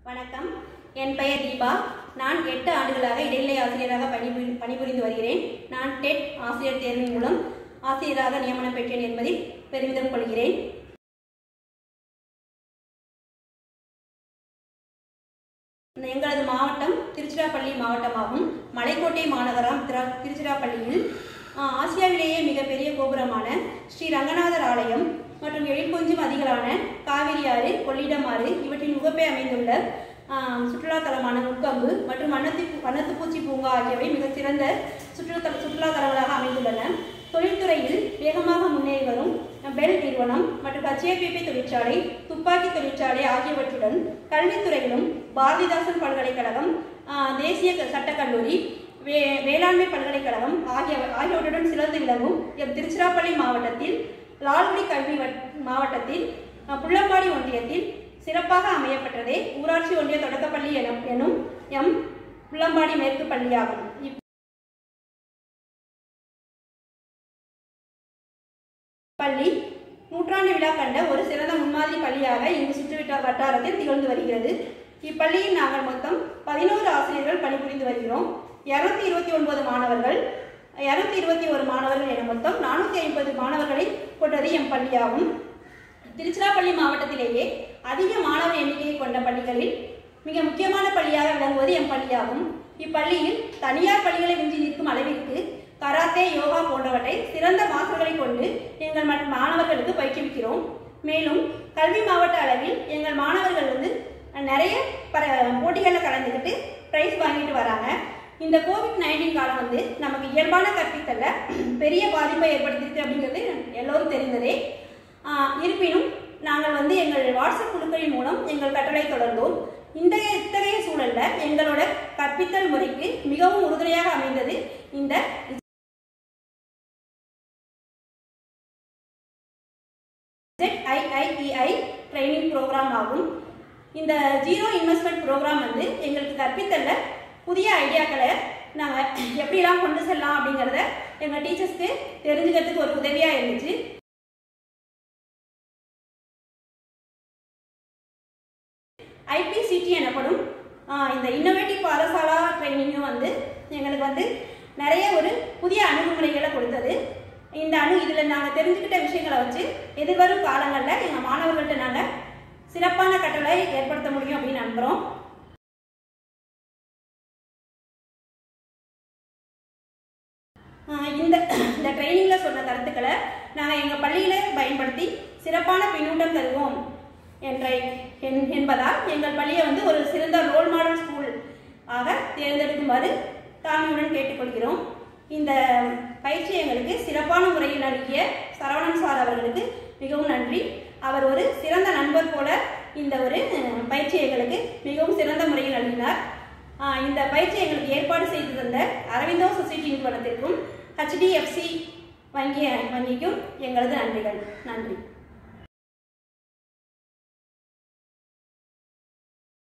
வணக்கம் என் பெயர் தீபா நான் எட்டு ஆண்டுகளாக இடைநிலை ஆசிரியராக பணிபுரி பணிபுரிந்து வருகிறேன் நான் டெட் ஆசிரியர் தேர்வின் மூலம் ஆசிரியராக நியமனம் பெற்றேன் என்பதில் பெருமிதம் கொள்கிறேன் எங்களது மாவட்டம் திருச்சிராப்பள்ளி மாவட்டமாகும் மலைக்கோட்டை மாநகரம் திரா- திருச்சிராப்பள்ளியில் ஆ, ஆசியாவிலேயே மிகப்பெரிய கோபுரமான ஸ்ரீ ரங்கநாதர் ஆலயம் மற்றும் எழில்கொஞ்சும் அதிகளான காவிரி ஆறு கொள்ளிடம் ஆறு இவற்றின் முகப்பே அமைந்துள்ள ஆ, சுற்றுலாத்தலமான முக்கம்பு மற்றும் வண்ணத்தி வண்ணத்துப்பூச்சி பூங்கா ஆகியவை மிகச்சிறந்த சுற்றுலா சுற்றுலாத்தலங்களாக அமைந்துள்ளன தொழில்துறையில் வேகமாக முன்னேறி வரும் பெல் நிறுவனம் மற்றும் ஹச்ஏபிபி தொழிற்சாலை துப்பாக்கி தொழிற்சாலை ஆகியவற்றுடன் கல்வித்துறையிலும் பாரதிதாசன் பல்கலைக்கழகம் ஆஹ், தேசிய க- சட்டக்கல்லூரி வே வேளாண்மை பல்கலைக்கழகம் ஆகிய ஆகியவற்றுடன் சிறந்து விளங்கும் எம் திருச்சிராப்பள்ளி மாவட்டத்தில் லால்குடி கல்வி வட்- மாவட்டத்தில் அஹ், புள்ளம்பாடி ஒன்றியத்தில் சிறப்பாக அமையப்பட்டதே ஊராட்சி ஒன்றிய தொடக்கப்பள்ளி எனும் எனும் எம் புள்ளம்பாடி மேற்கு பள்ளியாகும் இப் பள்ளி நூற்றாண்டு விழா கண்ட ஒரு சிறந்த முன்மாதிரி பள்ளியாக இங்கு சுற்றுவட்டார வட்டாரத்தில் திகழ்ந்து வருகிறது இப்பள்ளியில் நாங்கள் மொத்தம் பதினோரு ஆசிரியர்கள் பணிபுரிந்து வருகிறோம் இருநூத்தி இருபத்தி ஒன்பது மாணவர்கள் இருநூத்தி இருபத்தி ஒரு மாணவர்கள் என மொத்தம் நானூற்றி ஐம்பது மாணவர்களை கொண்டது எம் பள்ளியாகும் திருச்சிராப்பள்ளி மாவட்டத்திலேயே அதிக மாணவர் எண்ணிக்கையை கொண்ட பள்ளிகளில் மிக முக்கியமான பள்ளியாக விளங்குவது எம் பள்ளியாகும் இப்பள்ளியில் தனியார் பள்ளிகளை மிஞ்சி நிற்கும் அளவிற்கு கராத்தே யோகா போன்றவற்றை சிறந்த மாஸ்டர்களை கொண்டு எங்கள் மற்ற மாணவர்களுக்கு பயிற்றுவிக்கிறோம் மேலும் கல்வி மாவட்ட அளவில் எங்கள் மாணவர்கள் வந்து நிறைய பர போட்டிகளில் கலந்துக்கிட்டு ப்ரைஸ் வாங்கிட்டு வராங்க இந்த கோவிட் நைன்டீன் காலம் வந்து நமக்கு இயல்பான கற்பித்தல்ல பெரிய பாதிப்பை ஏற்படுத்தியிருக்கு அப்படிங்கிறது எல்லோரும் தெரிந்ததே ஆஹ் இருப்பினும் நாங்கள் வந்து எங்கள் வாட்ஸ்அப் குழுக்களின் மூலம் எங்கள் கற்றலை தொடர்ந்தோம் இந்த இத்தகைய சூழல்ல எங்களோட கற்பித்தல் முறைக்கு மிகவும் உறுதுணையாக அமைந்தது இந்த ZIIEI ட்ரைனிங் ப்ரோக்ராம் ஆகும் இந்த ஜீரோ இன்வெஸ்ட்மெண்ட் ப்ரோக்ராம் வந்து எங்களுக்கு கற்பித்தல்ல புதிய ஐடியாக்களை நாங்கள் எப்படிலாம் கொண்டு செல்லலாம் அப்படிங்கிறத எங்கள் டீச்சர்ஸ்க்கு தெரிஞ்சுக்கிறதுக்கு ஒரு உதவியாக இருந்துச்சு ஐபிசிடி எனப்படும் ஆஹ், இந்த இன்னோவேட்டிவ் பாடசாலா ட்ரைனிங்கும் வந்து எங்களுக்கு வந்து நிறைய ஒரு புதிய அணுகுமுறைகளை கொடுத்தது இந்த அணு இதில் நாங்கள் தெரிஞ்சுக்கிட்ட விஷயங்களை வச்சு எதிர்வரும் காலங்களில் எங்கள் மாணவர்கள்ட்ட நாங்கள் சிறப்பான கற்றலை ஏற்படுத்த முடியும் அப்படின்னு நம்புகிறோம் ஆஹ் இந்த இந்த ட்ரைனிங்கில் சொன்ன கருத்துக்களை நாங்கள் எங்கள் பள்ளியில் பயன்படுத்தி சிறப்பான பின்னூட்டம் தருவோம் என்ற என்- என்பதால் எங்கள் பள்ளியை வந்து ஒரு சிறந்த ரோல் மாடல் ஸ்கூல் ஆக தேர்ந்தெடுக்குமாறு தாழ்மையுடன் கேட்டுக்கொள்கிறோம் இந்த பயிற்சி எங்களுக்கு சிறப்பான முறையில் நல்கிய சரவணன் சார் அவர்களுக்கு மிகவும் நன்றி அவர் ஒரு சிறந்த நண்பர் போல இந்த ஒரு அஹ், பயிற்சி எங்களுக்கு மிகவும் சிறந்த முறையில் நல்கினார் ஆஹ், இந்த பயிற்சி எங்களுக்கு ஏற்பாடு செய்து தந்த அரவிந்தோ சொசைட்டி நிறுவனத்திற்கும் ஹெச்டிஎஃப்சி வங்கி வங்கிக்கும் எங்களது நன்றிகள் நன்றி